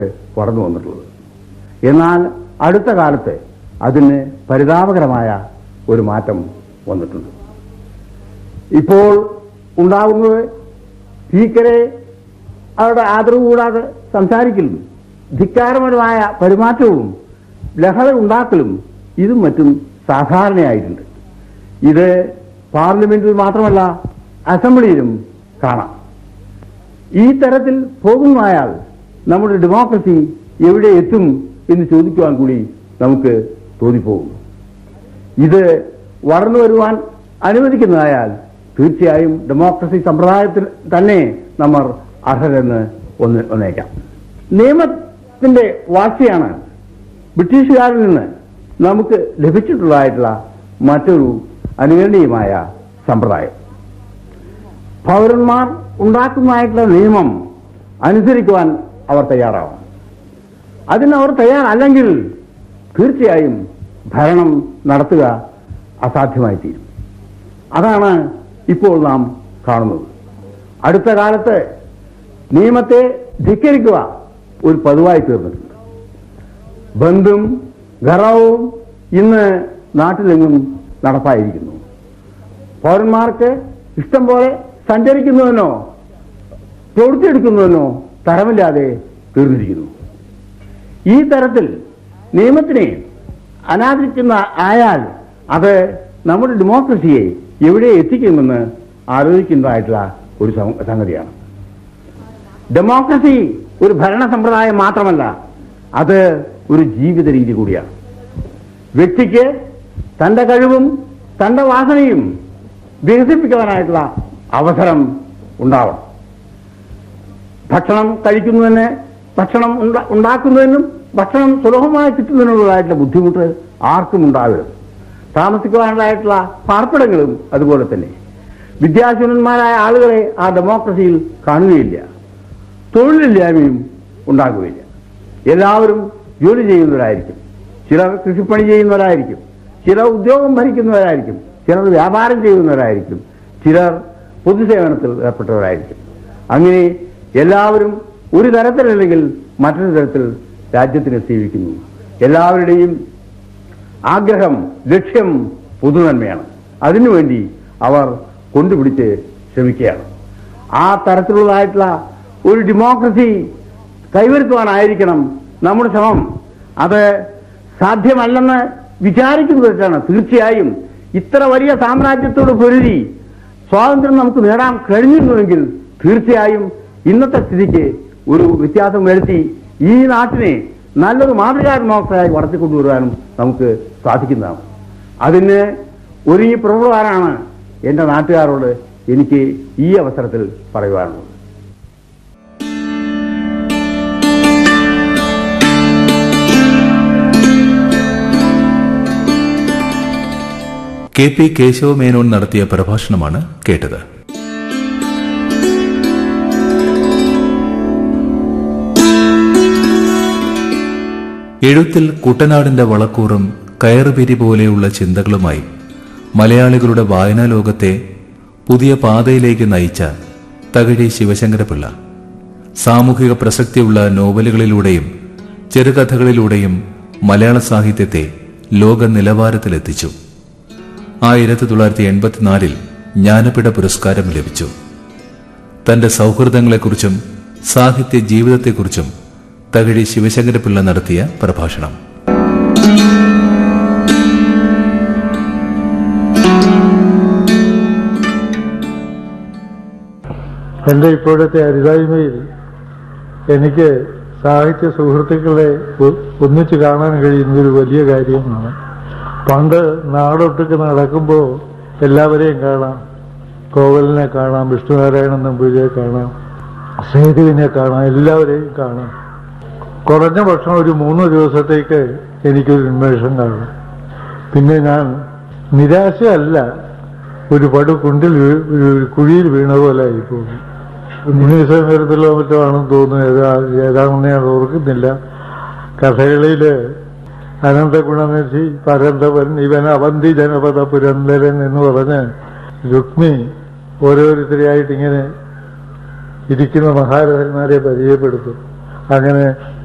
വളർന്നു വന്നിട്ടുള്ളത് എന്നാൽ അടുത്ത കാലത്ത് അതിന് പരിതാപകരമായ ഒരു മാറ്റം വന്നിട്ടുണ്ട് ഇപ്പോൾ ഉണ്ടാകുന്നത് സ്പീക്കറെ അവരുടെ ആദരവ് കൂടാതെ സംസാരിക്കലും ധിക്കാരപരമായ പെരുമാറ്റവും ലഹള ഉണ്ടാക്കലും ഇതും മറ്റും സാധാരണയായിട്ടുണ്ട് ഇത് പാർലമെന്റിൽ മാത്രമല്ല അസംബ്ലിയിലും കാണാം ഈ തരത്തിൽ പോകുന്നതായാൽ നമ്മുടെ ഡെമോക്രസി എവിടെ എത്തും എന്ന് ചോദിക്കുവാൻ കൂടി നമുക്ക് തോന്നിപ്പോകും ഇത് വളർന്നു വരുവാൻ അനുവദിക്കുന്നതായാൽ തീർച്ചയായും ഡെമോക്രസി സമ്പ്രദായത്തിൽ തന്നെ നമ്മൾ അർഹരെന്ന് ഒന്ന് ഒന്നേക്കാം നിയമത്തിന്റെ വാഴ്ചയാണ് ബ്രിട്ടീഷുകാരിൽ നിന്ന് നമുക്ക് ലഭിച്ചിട്ടുള്ളതായിട്ടുള്ള മറ്റൊരു അനുകരണീയമായ സമ്പ്രദായം പൗരന്മാർ ഉണ്ടാക്കുന്നതായിട്ടുള്ള നിയമം അനുസരിക്കുവാൻ അവർ തയ്യാറാവും അതിന് അവർ തയ്യാറല്ലെങ്കിൽ തീർച്ചയായും ഭരണം നടത്തുക അസാധ്യമായി തീരും അതാണ് ഇപ്പോൾ നാം കാണുന്നത് അടുത്ത കാലത്ത് നിയമത്തെ ധിക്കരിക്കുക ഒരു പതിവായി തീർന്നിട്ടുണ്ട് ബന്ധും ഘറവും ഇന്ന് നാട്ടിലെങ്ങും നടപ്പായിരിക്കുന്നു പൗരന്മാർക്ക് ഇഷ്ടം പോലെ സഞ്ചരിക്കുന്നതിനോ പ്രവൃത്തിയെടുക്കുന്നതിനോ തരമില്ലാതെ തീർന്നിരിക്കുന്നു ഈ തരത്തിൽ നിയമത്തിനെ അനാദരിക്കുന്ന ആയാൽ അത് നമ്മുടെ ഡെമോക്രസിയെ എവിടെ എത്തിക്കുമെന്ന് ആലോചിക്കുന്നതായിട്ടുള്ള ഒരു സം- സംഗതിയാണ് ഡെമോക്രസി ഒരു ഭരണ സമ്പ്രദായം മാത്രമല്ല അത് ഒരു ജീവിത രീതി കൂടിയാണ് വ്യക്തിക്ക് തന്റെ കഴിവും തന്റെ വാസനയും വികസിപ്പിക്കുവാനായിട്ടുള്ള അവസരം ഉണ്ടാവണം ഭക്ഷണം കഴിക്കുന്നതിന് ഭക്ഷണം ഉണ്ട- ഉണ്ടാക്കുന്നതിനും ഭക്ഷണം സുലഭമായി കിട്ടുന്നതിനുള്ളതായിട്ടുള്ള ബുദ്ധിമുട്ട് ആർക്കും ഉണ്ടാവരുത് താമസിക്കുവാനുള്ളതായിട്ടുള്ള പാർപ്പിടങ്ങളും അതുപോലെ തന്നെ വിദ്യാശൂന്യന്മാരായ ആളുകളെ ആ ഡെമോക്രസിയിൽ കാണുകയില്ല തൊഴിലില്ലായ്മയും ഉണ്ടാകുകയില്ല എല്ലാവരും ജോലി ചെയ്യുന്നവരായിരിക്കും ചിലർ കൃഷിപ്പണി ചെയ്യുന്നവരായിരിക്കും ചിലർ ഉദ്യോഗം ഭരിക്കുന്നവരായിരിക്കും ചിലർ വ്യാപാരം ചെയ്യുന്നവരായിരിക്കും ചിലർ പൊതുസേവനത്തിൽ ഏർപ്പെട്ടവരായിരിക്കും അങ്ങനെ എല്ലാവരും ഒരു തരത്തിലല്ലെങ്കിൽ മറ്റൊരു തരത്തിൽ രാജ്യത്തിനെ സേവിക്കുന്നു എല്ലാവരുടെയും ആഗ്രഹം ലക്ഷ്യം പൊതുനന്മയാണ് അതിനുവേണ്ടി അവർ കൊണ്ടുപിടിച്ച് ശ്രമിക്കുകയാണ് ആ തരത്തിലുള്ളതായിട്ടുള്ള ഒരു ഡെമോക്രസി കൈവരുത്തുവാനായിരിക്കണം നമ്മുടെ ശ്രമം അത് സാധ്യമല്ലെന്ന് വിചാരിക്കുന്നത് തെറ്റാണ് തീർച്ചയായും ഇത്ര വലിയ സാമ്രാജ്യത്തോട് പൊരുതി സ്വാതന്ത്ര്യം നമുക്ക് നേടാൻ കഴിഞ്ഞിരുന്നുവെങ്കിൽ തീർച്ചയായും ഇന്നത്തെ സ്ഥിതിക്ക് ഒരു വ്യത്യാസം വരുത്തി ഈ നാട്ടിനെ നല്ലൊരു മാതൃകാ ഡെമോക്രസിയായി വളർത്തിക്കൊണ്ടുവരുവാനും നമുക്ക് സാധിക്കുന്നതാണ് അതിന് ഒരുങ്ങി പ്രവർത്തകരാണ് എന്റെ നാട്ടുകാരോട് എനിക്ക് ഈ അവസരത്തിൽ പറയുവാനുള്ളത് കെ പി കേശവമേനോൻ നടത്തിയ പ്രഭാഷണമാണ് കേട്ടത് എഴുത്തിൽ കുട്ടനാടിന്റെ വളക്കൂറും കയറുപിരി പോലെയുള്ള ചിന്തകളുമായി മലയാളികളുടെ വായനാ ലോകത്തെ പുതിയ പാതയിലേക്ക് നയിച്ച തകഴി ശിവശങ്കരപിള്ള സാമൂഹിക പ്രസക്തിയുള്ള നോവലുകളിലൂടെയും ചെറുകഥകളിലൂടെയും മലയാള സാഹിത്യത്തെ ലോക നിലവാരത്തിലെത്തിച്ചു ആയിരത്തി തൊള്ളായിരത്തി എൺപത്തിനാലിൽ ജ്ഞാനപീഠ പുരസ്കാരം ലഭിച്ചു തന്റെ സൗഹൃദങ്ങളെക്കുറിച്ചും സാഹിത്യ ജീവിതത്തെക്കുറിച്ചും തകഴി ശിവശങ്കരപിള്ള നടത്തിയ പ്രഭാഷണം എൻ്റെ ഇപ്പോഴത്തെ അരുതായ്മയിൽ എനിക്ക് സാഹിത്യ സുഹൃത്തുക്കളെ ഒ- ഒന്നിച്ച് കാണാൻ കഴിയുന്നതൊരു വലിയ കാര്യമാണ് പണ്ട് നാടൊട്ടുക്ക് നടക്കുമ്പോൾ എല്ലാവരെയും കാണാം കോവലിനെ കാണാം വിഷ്ണുനാരായണൻ നമ്പൂതിരിയെ കാണാം സേതുവിനെ കാണാം എല്ലാവരെയും കാണാം കുറഞ്ഞ പക്ഷം ഒരു മൂന്ന് ദിവസത്തേക്ക് എനിക്കൊരു ഉന്മേഷം കാണും പിന്നെ ഞാൻ നിരാശയല്ല ഒരു പടു കുണ്ടിൽ വീ- ഒരു കുഴിയിൽ വീണ പോലെ ആയിപ്പോകും മുനീസമരത്തിലോ മറ്റോ ആണെന്ന് തോന്നുന്നു ഏതാ ഏതാണെന്ന് ഞാൻ ഓർക്കുന്നില്ല കഥകളില് അനന്തഗുണനിധി പരന്തവൻ ഇവൻ അവന്തി ജനപദ പുരന്തരൻ എന്ന് പറഞ്ഞ് രുക്മി ഓരോരുത്തരെയായിട്ട് ഇങ്ങനെ ഇരിക്കുന്ന മഹാരഥന്മാരെ പരിചയപ്പെടുത്തും അങ്ങനെ